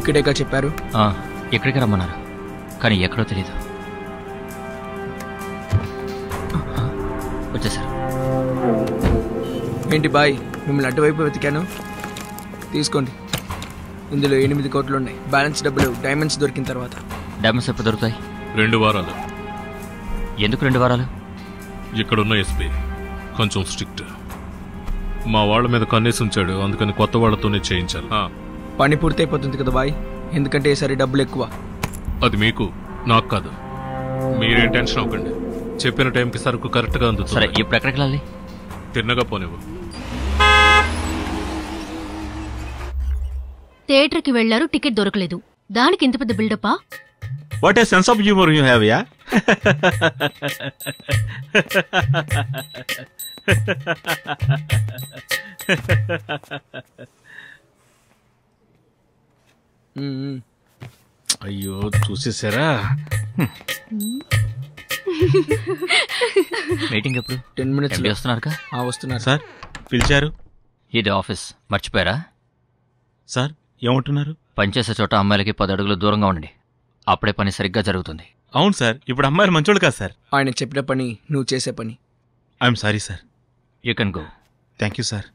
ఇక్కడేగా చెప్పారు ఆ, ఎక్కడికి రమ్మన్నారు కానీ ఎక్కడో తెలియదు వచ్చేసారు ఏంటి బాయ్ మిమ్మల్ని అటువైపు వెతికాను తీసుకోండి ఇందులో ఎనిమిది కోట్లు ఉన్నాయి బ్యాలెన్స్ డబ్బులు డైమండ్స్ దొరికిన తర్వాత డైమండ్స్ ఎప్పుడు దొరుకుతాయి రెండు వారాలు ఎందుకు రెండు వారాలు ఇక్కడున్న ఎస్పీ కొంచెం స్ట్రిక్ట్ మా వాళ్ళ మీద కన్నేసి ఉంచాడు అందుకని కొత్త వాళ్ళతోనే చేయించాలి ఆ, పని పూర్తయిపోతుంది కదా బాయ్ ఎందుకంటే ఈసారి డబ్బులు ఎక్కువ అది మీకు నాకు కాదు మీరేం టెన్షన్ అవ్వకండి చెప్పిన టైంకి సరుకు కరెక్ట్గా సరే అందుతుంది ఇప్పుడు ఎక్కడికి వెళ్ళాలి తిన్నగా పోనివ్వు థియేటర్కి వెళ్లారు టికెట్ దొరకలేదు దానికి ఇంత పెద్ద బిల్డప్పా what a sense of humour you have yeah um, um. అయ్యో చూసేసారా మీటింగ్ ఎప్పుడు టెన్ మినిట్స్ ఎండి వస్తున్నారుగా ఆ, వస్తున్నారు సార్ పిలిచారు ఇది ఆఫీస్ మర్చిపోయారా సార్ ఏమంటున్నారు పనిచేసే చోట అమ్మాయిలకి పది అడుగులు దూరంగా ఉండండి అప్పుడే పని సరిగ్గా జరుగుతుంది అవును సార్ ఇప్పుడు అమ్మాయిలు మంచోళ్ళు కాదు సార్ ఆయన చెప్పిన పని నువ్వు చేసే పని I'm sorry sir you can go thank you sir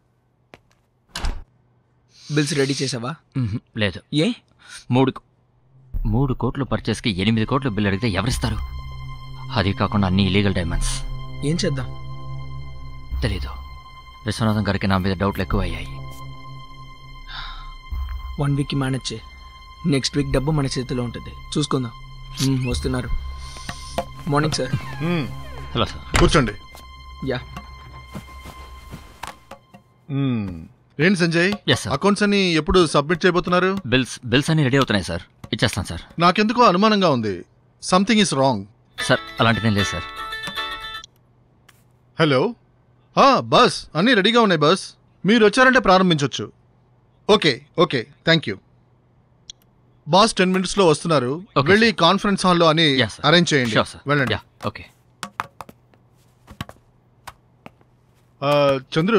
bills ready చేసావా లేదు ఏ మూడు కో- మూడు కోట్లు పర్చేస్కి ఎనిమిది కోట్లు బిల్ అడిగితే ఎవరిస్తారు అది కాకుండా అన్ని ఇలీగల్ డైమండ్స్ ఏం చేద్దాం తెలీదు విశ్వనాథం గారికి నా మీద డౌట్లు ఎక్కువ అయ్యాయి వన్ వీక్ మేనేజ్ చేయి నెక్స్ట్ వీక్ డబ్బు మన చేతిలో ఉంటుంది చూసుకుందాం ఉమ్, వస్తున్నారు morning sir hmm. Hello sir కూర్చోండి యా మ్మ్. ఏంటి సంజయ్ Yes, sir. అకౌంట్స్ అన్ని ఎప్పుడు సబ్మిట్ చేయబోతున్నారు బిల్స్ బిల్స్ అన్ని రెడీ అవుతున్నాయి సార్ ఇచ్చేస్తాను సార్ నాకెందుకో అనుమానంగా ఉంది సంథింగ్ ఇస్ రాంగ్ సార్ అలాంటిదేం లేదు సార్ హలో ఆ, బస్ అన్నీ రెడీగా ఉన్నాయి బస్ మీరు వచ్చారంటే ప్రారంభించవచ్చు okay okay thank you boss ten minutes లో వస్తున్నారు Okay, వెళ్ళి కాన్ఫరెన్స్ హాల్లో అని Yes, sir. అరేంజ్ చేయండి షూర్ సార్ వెళ్ళండి యా ఓకే ఆ, చంద్రు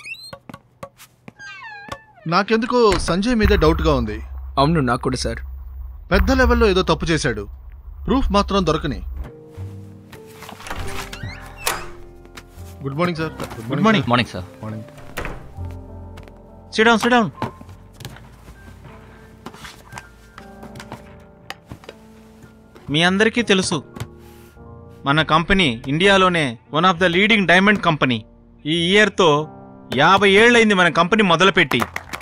నాకెందుకో సంజయ్ మీద డౌట్ గా ఉంది అవును నాకు కూడా సార్ పెద్ద లెవెల్లో ఏదో తప్పు చేశాడు ప్రూఫ్ మాత్రం దొరకని good morning sir good morning morning sir morning sit down sit down మీ అందరికీ తెలుసు మన కంపెనీ ఇండియాలోనే one of the leading diamond company ఈ ఇయర్తో యాభై ఏళ్ళైంది మన కంపెనీ మొదలుపెట్టి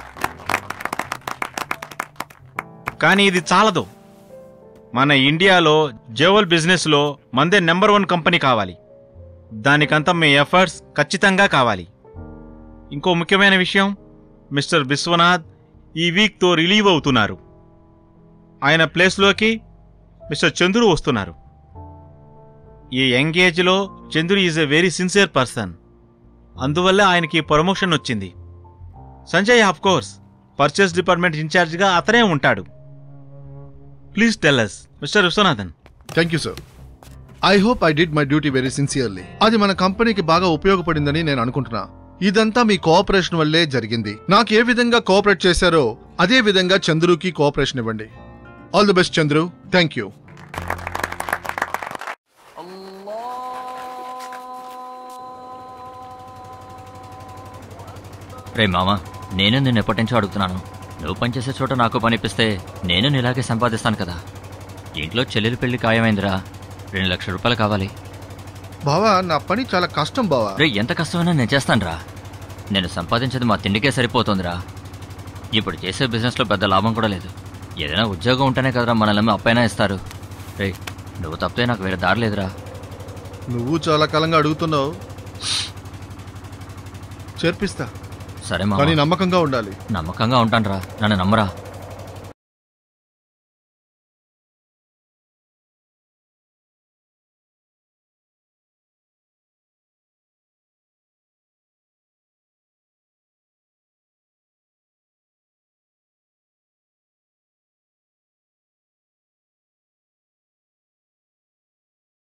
కానీ ఇది చాలదు మన ఇండియాలో జెవల్ బిజినెస్లో మందే నెంబర్ వన్ కంపెనీ కావాలి దానికంతా మీ ఎఫర్ట్స్ ఖచ్చితంగా కావాలి ఇంకో ముఖ్యమైన విషయం మిస్టర్ విశ్వనాథ్ ఈ వీక్తో రిలీవ్ అవుతున్నారు ఆయన ప్లేస్లోకి మిస్టర్ చంద్రు వస్తున్నారు ఈ యంగ్ ఏజ్లో Chandru is a very sincere person అందువల్ల ఆయనకి ప్రమోషన్ వచ్చింది Sanjay of course purchase department ఇన్ఛార్జ్గా అతనే ఉంటాడు please tell us mister Viswanathan thank you sir I hope I did my duty very sincerely అది మన కంపెనీకి బాగా ఉపయోగపడిందని నేను అనుకుంటున్నా ఇదంతా మీ కోఆపరేషన్ వల్లే జరిగింది నాకు ఏ విధంగా కోఆపరేట్ చేశారో అదే విధంగా చంద్రుకి కోఆపరేషన్ ఇవ్వండి all the best Chandru thank you రే మామ నేను నిన్ను ఎప్పటి నుంచో అడుగుతున్నాను నువ్వు పనిచేసే చోట నాకు పనిపిస్తే నేను నీలాగే సంపాదిస్తాను కదా ఇంట్లో చెల్లెలు పెళ్లి ఖాయమైందిరా రెండు లక్షల రూపాయలు కావాలి బావా నా పని చాలా కష్టం బావా రే ఎంత కష్టమైనా నేను చేస్తానురా నేను సంపాదించేది మా తిండికే సరిపోతుందిరా ఇప్పుడు చేసే బిజినెస్లో పెద్ద లాభం కూడా లేదు ఏదైనా ఉద్యోగం ఉంటేనే కదరా మనల్ని అప్పైనా ఇస్తారు రే నువ్వు తప్పితే నాకు వేరే దారి లేదురా నువ్వు చాలా కాలంగా అడుగుతున్నావు చేర్పిస్తా సరే కానీ మామ నమ్మకంగా ఉండాలి నమ్మకంగా ఉంటానురా నన్ను నమ్మరా